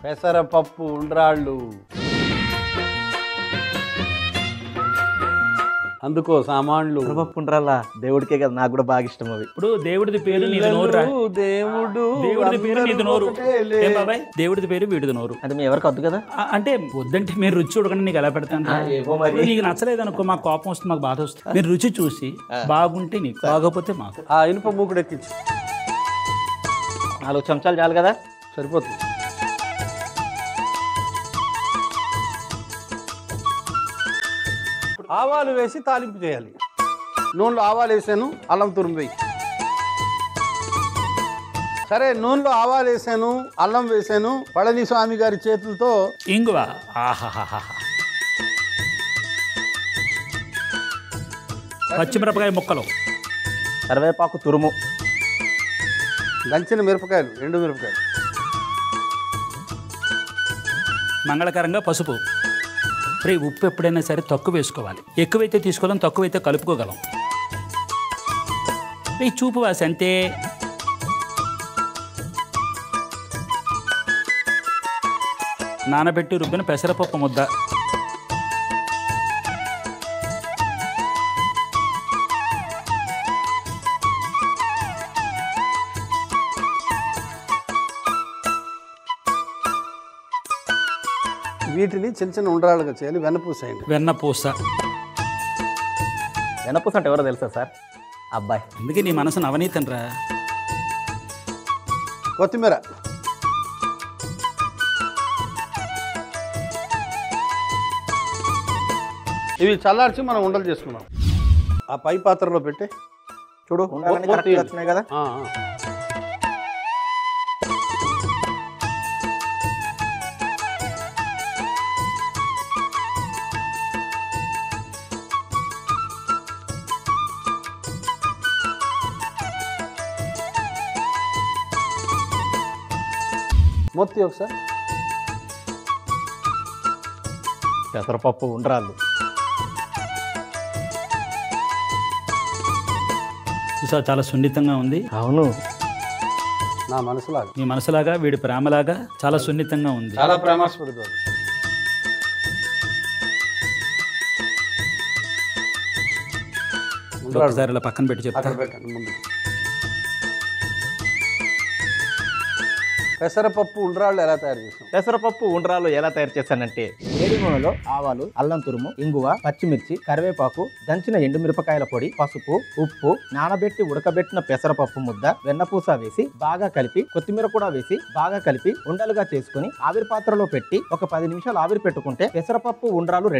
పెసరపప్పు ఉండ్రాళ్ళు అందుకో సామాన్లు పెసరపప్పు ఉండ్రాళ్ళ దేవుడికే కదా నాకు కూడా బాగా ఇష్టం అవి ఇప్పుడు దేవుడిది పేరు నీది నోరురా పిల్లలు, దేవుడు దేవుడిది పేరు అందరూ నీది నోరు ఒకటే లే. ఏం బాబాయ్ దేవుడిది పేరు వీడిది నోరు అంటే మీ ఎవరికి వద్దు కదా ఆ, అంటే వద్దంటే మీరు రుచి చూడకుండా నీకు ఎలా పెడతాను ఏమో మరి. ఇప్పుడు నీకు నచ్చలేదు అనుకో మాకు కోపం వస్తుంది మాకు బాధ వస్తుంది మీరు రుచి చూసి బాగుంటే నీకు బాగోపోతే మాకు ఆ ఇనుప మూకుడు ఎక్కించు నాలుగు చెంచాలు చాలు కదా సరిపోతుంది ఆవాలు వేసి తాలింపు చేయాలి నూనెలో ఆవాలు వేసాను అల్లం తురుము వేయి సరే నూనెలో ఆవాలు వేసాను అల్లం వేసాను పళని స్వామి గారి చేతులతో ఇంగువ ఆహాహాహా పచ్చిమిరపకాయ ముక్కలు కరివేపాకు తురుము దంచిన మిరపకాయలు ఎండు మిరపకాయలు మంగళకరంగా పసుపు రే ఉప్పు ఎప్పుడైనా సరే తక్కువ వేసుకోవాలి ఎక్కువైతే తీసుకోలేం తక్కువైతే కలుపుకోగలం రే చూపు వాసి అంతే నానబెట్టి రుబ్బిన పెసరపప్పు ముద్ద వీటిని చిన్న చిన్న ఉండ్రాలుగా చేయాలి వెన్నపూసేయండి వెన్న పూస వెనపూస అంటే ఎవరో తెలుసా సార్ అబ్బాయి అందుకే నీ మనసు నవనీతంరా కొత్తిమీర ఇవి చల్లార్చి మనం ఉండలు చేసుకున్నాం ఆ పై పాత్రలో పెట్టి చూడు ఉండాలని మూత కరెక్ట్గా తీయండి. వచ్చినాయి కదా ఆ, ఆ. మొత్తం ఒకసారి పెసరపప్పు ఉండ్రాళ్ళు చూసా చాలా సున్నితంగా ఉంది అవును నా మనసులాగా నీ మనసులాగా వీడి ప్రేమలాగా చాలా సున్నితంగా ఉంది చాలా ప్రేమాస్పదం ఒకసారి ఇలా పక్కన పెట్టి చెప్తా అక్కడ పెట్టండి ముందు పెసరపప్పు ఉండ్రాళ్ళు ఎలా తయారు చేసాం పెసరపప్పు ఉండ్రాలు ఎలా తయారు చేశానంటే వేడి నూనెలో ఆవాలు అల్లం తురుము ఇంగువ పచ్చిమిర్చి కరివేపాకు దంచిన ఎండుమిరపకాయల పొడి పసుపు ఉప్పు నానబెట్టి ఉడకబెట్టిన పెసరపప్పు ముద్ద వెన్నపూస వేసి బాగా కలిపి కొత్తిమీర కూడా వేసి బాగా కలిపి ఉండలుగా చేసుకుని ఆవిరి పాత్రలో పెట్టి ఒక పది నిమిషాలు ఆవిరి పెట్టుకుంటే పెసరపప్పు ఉండ్రాలు రెడీ